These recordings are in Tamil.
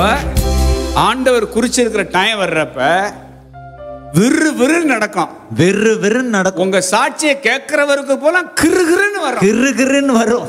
ஆண்டவர் குறிச்சிருக்கிற டைம் வர்றப்ப விறு விறு நடக்கும் விறு விறுன்னு நடக்கும் உங்க சாட்சியை கேட்கிறவருக்கு போல கிறுகிறுன்னு வரும் கிறு கிறுன்னு வரும்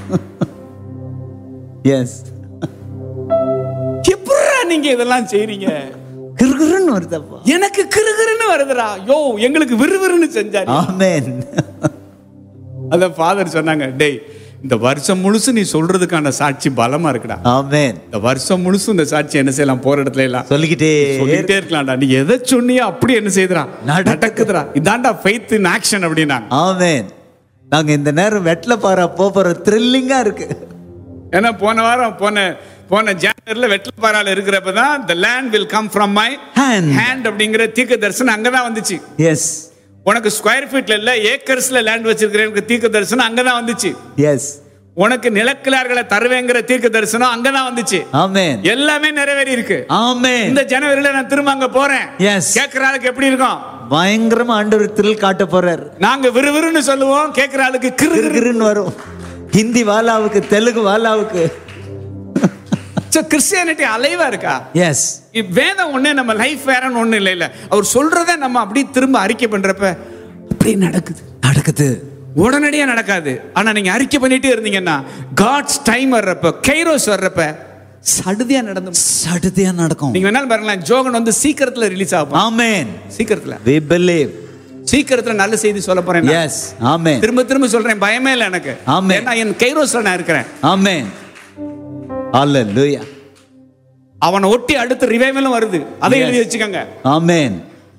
எஸ் எப்படிடா நீங்க இதெல்லாம் செய்றீங்க கிறு கிறுன்னு வருதப்பா எனக்கு கிறுகிறுன்னு வருதுடா யோ எங்களுக்கு விறுவிறுன்னு செஞ்சாரு ஆமென் அத ஃபாதர் சொன்னாங்க டேய் இந்த வருஷம் முழுசு நீ சொல்றதுக்கான சாட்சி பலமா இருக்குடா ஆமென் இந்த வருஷம் முழுசும் இந்த சாட்சி என்ன செய்யலாம் போற இடத்துல எல்லாம் சொல்லிக்கிட்டே சொல்லிட்டே இருக்கலாம்டா நீ எதை சொன்னியோ அப்படி என்ன செய்யுதுடா நடக்குது. நடக்குதுடா இதாண்டா ஃபெய்த் இன் ஆக்ஷன் அப்படின்னாங்க ஆமென் நாங்க இந்த நேரம் வெட்ல பாரா போற த்ரில்லிங்கா இருக்கு ஏன்னா போன வாரம் போன போன ஜானவரில வெட்டப்பாறால இருக்கிறப்ப தான் the land will come from my Hand. hand அப்படிங்கிற தீர்க்க தரிசனம் அங்கதான் வந்துச்சு எஸ் உனக்கு ஸ்கொயர் ஃபீட்ல இல்ல ஏக்கர்ஸ்ல லேண்ட் வச்சிருக்கிறேன் தீர்க்க தரிசனம் அங்கதான் வந்துச்சு எஸ் உனக்கு நிலக்கிழார்களை தருவேங்கிற தீர்க்க தரிசனம் அங்கதான் வந்துச்சு ஆமென் எல்லாமே நிறைவேறி இருக்கு ஆமென் இந்த ஜனவரியில நான் திரும்ப அங்க போறேன் Yes. கேட்கிற ஆளுக்கு எப்படி இருக்கும் பயங்கரமா ஆண்டவர் த்ரில் காட்ட போறார் நாங்க விறுவிறுன்னு சொல்லுவோம் கேட்கிற ஆளுக்கு கிறு கிறு கிறுன்னு வரும் ஹிந்தி வாலாவுக்கு தெலுங்கு வாலாவுக்கு கிறிஸ்டியானிட்டி அலைவா இருக்கா எஸ் இ- வேதம் ஒண்ணு நம்ம லைஃப் வேறன்னு ஒண்ணு இல்லை இல்ல அவர் சொல்றத நம்ம அப்படியே திரும்ப அறிக்கை பண்றப்ப அப்படியே நடக்குது நடக்குது உடனடியா நடக்காது ஆனா நீங்க அறிக்கை பண்ணிட்டே இருந்தீங்கன்னா காட்ஸ் டைம் வர்றப்ப கைரோஸ் வர்றப்ப சடுதியா நடந்து சடுதியா நடக்கும் நீங்க வேணாலும் பாருங்களேன் ஜோகன் வந்து சீக்கிரத்துல ரிலீஸ் ஆகும் ஆமென் சீக்கிரத்துல we believe சீக்கிரத்துல நல்ல செய்தி சொல்ல போறேன் நான். எஸ் ஆமென் திரும்ப திரும்ப சொல்றேன் பயமே இல்லை எனக்கு ஆமென். ஏன்னா என் கைரோஸ்ல நான் இருக்கிறேன் ஆமென் ஹalleluya அவனை ஒட்டி அடுத்த ரிவைவலும் வருது அதை Yes. எழுதி வச்சுக்கோங்க ஆமென்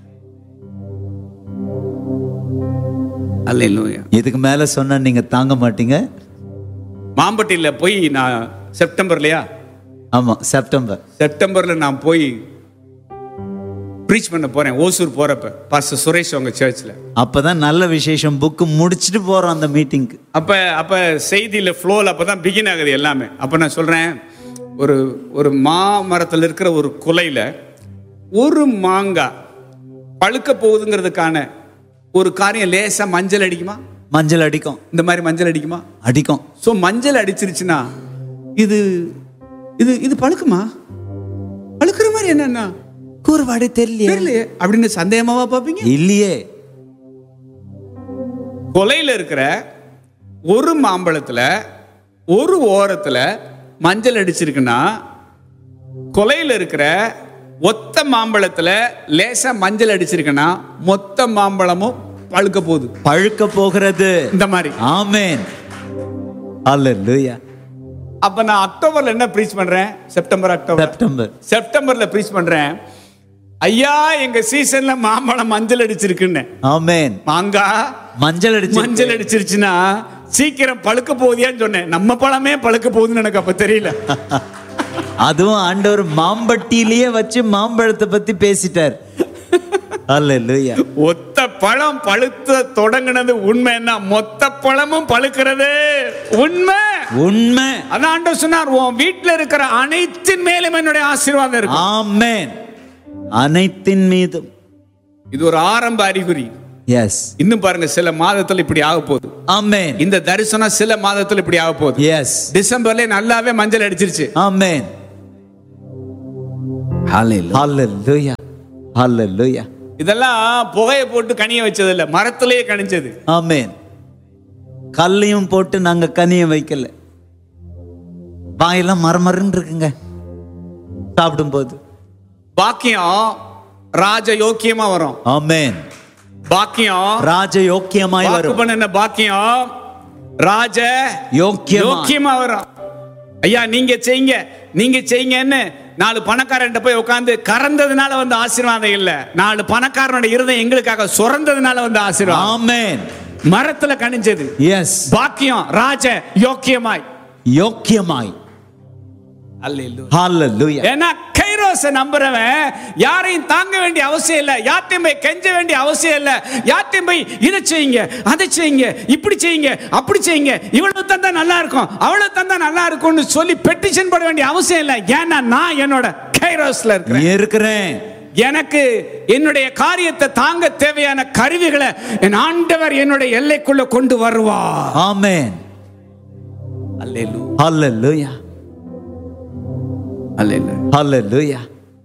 அல்லேலூயா இதுக்கு மேல சொன்னா நீங்க தாங்க மாட்டீங்க மாம்பட்டியில போய் நான் செப்டம்பர்லயா ஆமா செப்டம்பர் செப்டம்பர்ல நான் போய் ப்ரீச் பண்ண போறேன் ஓசூர் போறப்ப பாஸ்டர் சுரேஷ் அவங்க சர்ச்சில் அப்பதான் நல்ல விசேஷம் புக்கு முடிச்சிட்டு போறோம் அந்த மீட்டிங்க்கு அப்ப அப்ப செய்தியில ஃப்ளோல அப்பதான் பிகின் ஆகுது எல்லாமே அப்ப நான் சொல்றேன் ஒரு ஒரு மாமரத்தில் இருக்கிற ஒரு குலையில ஒரு மாங்காய் பழுக்க போகுதுங்கிறதுக்கான ஒரு காரியம் லேசா மஞ்சள் அடிக்குமா மஞ்சள் அடிக்கும் இந்த மாதிரி மஞ்சள் அடிக்குமா அடிக்கும் ஸோ மஞ்சள் அடிச்சிருச்சுன்னா இது இது இது பழுக்குமா பழுக்கிற மாதிரி என்னன்னா கூறுபாடு தெரியல தெரியலையே அப்படின்னு சந்தேகமாவா பார்ப்பீங்க இல்லையே கொலையில இருக்கிற ஒரு மாம்பழத்துல ஒரு ஓரத்துல மஞ்சள் அடிச்சிருக்குன்னா கொலையில இருக்கிற ஒத்த மாம்பழத்துல லேசா மஞ்சள் அடிச்சிருக்குன்னா மொத்த மாம்பழமும் பழுக்க போகுது பழுக்க போகிறது இந்த மாதிரி ஆமென் ஹalleluya அப்ப நான் அக்டோபர்ல என்ன ப்ரீச் பண்றேன் செப்டம்பர் அக்டோபர் செப்டம்பர் செப்டம்பர்ல ப்ரீச் பண்றேன் ஐயா எங்க சீசன்ல மாம்பழம் மஞ்சள் அடிச்சிருக்குன்னு ஆமென் மாங்காய் மஞ்சள் அடிச்சு மஞ்சள் அடிச்சிருச்சுன்னா சீக்கிரம் பழுக்க போகுதியான்னு சொன்னேன் நம்ம பழமே பழுக்க போகுதுன்னு எனக்கு அப்ப தெரியல அதுவும் ஆண்டவர் மாம்பட்டியிலேயே வச்சு மாம்பழத்தை பத்தி பேசிட்டார் ஹalleluya ஒத்த பழம் பழுத்த தொடங்குனது உண்மைன்னா மொத்த பழமும் பழுக்கிறது உண்மை உண்மை அதான் ஆண்டவர் சொன்னார் உன் வீட்டுல இருக்கிற அனைத்தின் மேலும் என்னுடைய ஆசீர்வாதம் இருக்கும் ஆமென் அனைத்தின் மீதும் இது ஒரு ஆரம்ப அறிகுறி எஸ் இன்னும் பாருங்க சில மாதத்துல இப்படி ஆக போகுது ஆமென் இந்த தரிசனம் சில மாதத்துல இப்படி ஆக போகுது எஸ் டிசம்பர்ல நல்லாவே மஞ்சள் அடிச்சிருச்சு ஆமென் ஹalleluya ஹalleluya இதெல்லாம் புகையை போட்டு கனிய வச்சது இல்ல மரத்திலேயே கனிஞ்சது ஆமென் கல்லையும் போட்டு நாங்க கனிய வைக்கல வாயெல்லாம் மரமரன்னு இருக்குங்க சாப்பிடும்போது பாக்கியம் ராஜ யோக்கியமா வரும் ஆமென் பாக்கியம் ராஜ யோக்கியமாய் வாக்கு வரும் பண்ணின பாக்கியம் ராஜ யோக்கியமா யோக்கியமா வரும் ஐயா நீங்க செய்யுங்க நீங்க செய்யுங்கன்னு நாலு பணக்காரன்ட்ட போய் உட்காந்து கறந்ததுனால வந்து ஆசீர்வாதம் இல்ல நாலு பணக்காரனோட இருதயம் எங்களுக்காக சுரந்ததுனால வந்து ஆசீர்வாதம் ஆமென் மரத்துல கனிஞ்சது எஸ் பாக்கியம் ராஜ யோக்கியமாய் யோக்கியமாய் அல்லேலூயா ஹalleluya ஏன்னா கைரோஸ நம்புறவன் யாரையும் தாங்க வேண்டிய அவசியம் இல்ல யார்ட்டையும் போய் கெஞ்ச வேண்டிய அவசியம் இல்ல யார்ட்டையும் போய் இதை செய்யுங்க அதை செய்யுங்க இப்படி செய்யுங்க அப்படி செய்யுங்க இவ்வளவு தந்தா நல்லா இருக்கும் அவ்வளவு தந்தா நல்லா இருக்கும்னு சொல்லி பெட்டிஷன் போட வேண்டிய அவசியம் இல்ல ஏன்னா நான் என்னோட கைரோஸ்ல இருக்கிறேன் இருக்கிறேன் எனக்கு என்னுடைய காரியத்தை தாங்க தேவையான கருவிகளை என் ஆண்டவர் என்னுடைய எல்லைக்குள்ள கொண்டு வருவார் ஆமென் அல்லேலூயா ஹalleluya அல்ல இல்ல ஹalleluya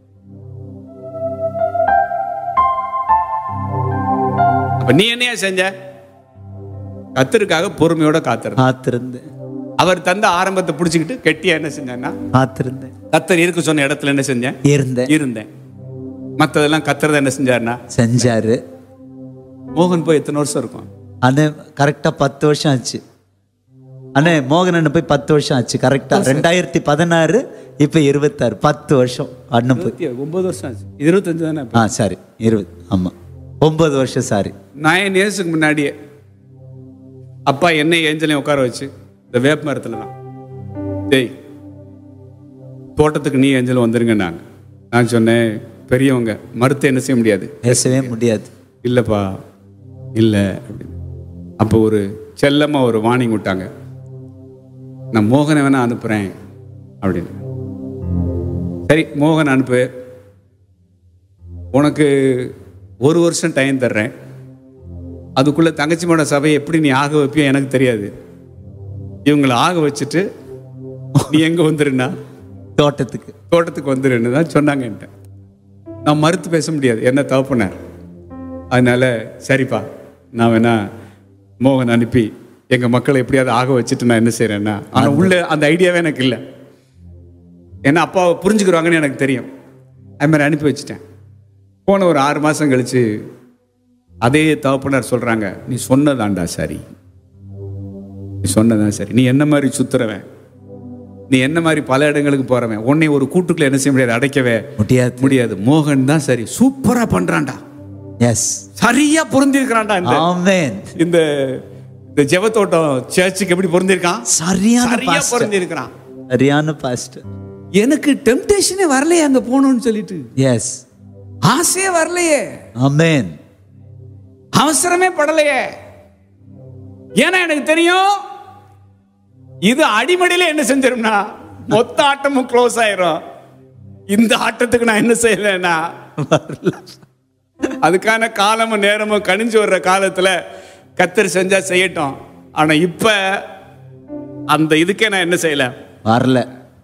அப்ப நீ என்னையா செஞ்ச கத்தருக்காக பொறுமையோட காத்திருந்த காத்திருந்தேன் அவர் தந்த ஆரம்பத்தை பிடிச்சிக்கிட்டு கெட்டியா என்ன செஞ்சேன்னா காத்திருந்தேன் கத்தர் இருக்க சொன்ன இடத்துல என்ன செஞ்சேன் இருந்தேன் இருந்தேன் மற்றதெல்லாம் கத்துறத என்ன செஞ்சாருன்னா செஞ்சாரு மோகன் போய் எத்தனை வருஷம் இருக்கும் அண்ணே கரெக்டா பத்து வருஷம் ஆச்சு அண்ணே மோகன் அண்ணன் போய் பத்து வருஷம் ஆச்சு கரெக்டா ரெண்டாயிரத்தி பதினாறு இப்ப இருபத்தாறு பத்து வருஷம் அண்ணன் போய் இருபத்தி ஒன்பது வருஷம் ஆச்சு இருபத்தஞ்சு தானே இப்ப. ஆ சாரி இருபது ஆமா ஒன்பது வருஷம் சாரி நைன் இயர்ஸுக்கு முன்னாடியே அப்பா என்னை ஏஞ்சலையும் உட்கார வச்சு இந்த வேப்ப மரத்துல தான் டேய் தோட்டத்துக்கு நீ ஏஞ்சலும் வந்துருங்க நாங்க நான் சொன்னேன் பெரியவங்க மறுத்து என்ன செய்ய முடியாது பேசவே முடியாது இல்லைப்பா இல்லை அப்படின்னு அப்போ ஒரு செல்லமாக ஒரு வார்னிங் விட்டாங்க நான் மோகனை வேணா அனுப்புகிறேன் அப்படின்னு சரி மோகன் அனுப்பு உனக்கு ஒரு வருஷம் டைம் தர்றேன் அதுக்குள்ளே தங்கச்சிமோட சபையை எப்படி நீ ஆக வைப்பியோ எனக்கு தெரியாது இவங்களை ஆக வச்சுட்டு நீ எங்கே வந்துருன்னா தோட்டத்துக்கு தோட்டத்துக்கு வந்துருன்னு தான் சொன்னாங்க என்கிட்ட நான் மறுத்து பேச முடியாது என்ன தவப்புனார் அதனால சரிப்பா நான் வேணா மோகன் அனுப்பி எங்கள் மக்களை எப்படியாவது ஆக வச்சுட்டு நான் என்ன செய்கிறேன்னா ஆனால் உள்ள அந்த ஐடியாவே எனக்கு இல்லை ஏன்னா அப்பாவை புரிஞ்சுக்கிறாங்கன்னு எனக்கு தெரியும் அது மாதிரி அனுப்பி வச்சுட்டேன் போன ஒரு ஆறு மாதம் கழிச்சு அதே தகப்பனார் சொல்கிறாங்க நீ சொன்னதாண்டா சரி நீ சொன்னதான் சரி நீ என்ன மாதிரி சுத்துறவன் நீ என்ன மாதிரி பல இடங்களுக்கு போறவன் உன்னை ஒரு கூட்டுக்குள்ள என்ன செய்ய முடியாது அடைக்கவே முடியாது முடியாது மோகன் தான் சரி சூப்பரா பண்றான்டா எஸ் சரியா பொருந்திருக்கிறான்டா இந்த ஆமென் இந்த இந்த ஜெபத்தோட்டம் சர்ச்சுக்கு எப்படி பொருந்திருக்கான் சரியான சரியா பாஸ்டர் பொருந்திருக்கிறான் சரியான பாஸ்டர் எனக்கு டெம்டேஷனே வரலையே அங்க போகணும்னு சொல்லிட்டு எஸ் ஆசையே வரலையே ஆமென் அவசரமே படலையே ஏன்னா எனக்கு தெரியும் இது அடிமடியில என்ன செஞ்சிரும்னா மொத்த ஆட்டமும் க்ளோஸ் ஆயிரும் இந்த ஆட்டத்துக்கு நான் என்ன செய்யலைன்னா அதுக்கான காலமும் நேரமும் கணிஞ்சு வர்ற காலத்துல கத்தர் செஞ்சா செய்யட்டும் ஆனா இப்ப அந்த இதுக்கே நான் என்ன செய்யல வரல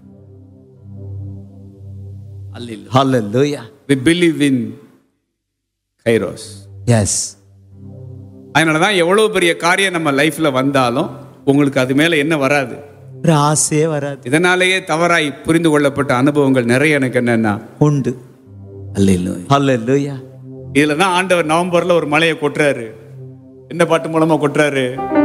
அல்ல ஹalleluya we believe in Kairos yes அதனால தான் எவ்வளோ பெரிய காரியம் நம்ம லைஃப்ல வந்தாலும் உங்களுக்கு அது மேல என்ன வராது ஒரு ஆசையே வராது இதனாலேயே தவறாய் புரிந்து கொள்ளப்பட்ட அனுபவங்கள் நிறைய எனக்கு என்னன்னா உண்டு அல்ல ஹalleluya இதுல தான் ஆண்டவர் நவம்பர்ல ஒரு மலையை கொட்டுறாரு என்ன பாட்டு மூலமா கொட்டுறாரு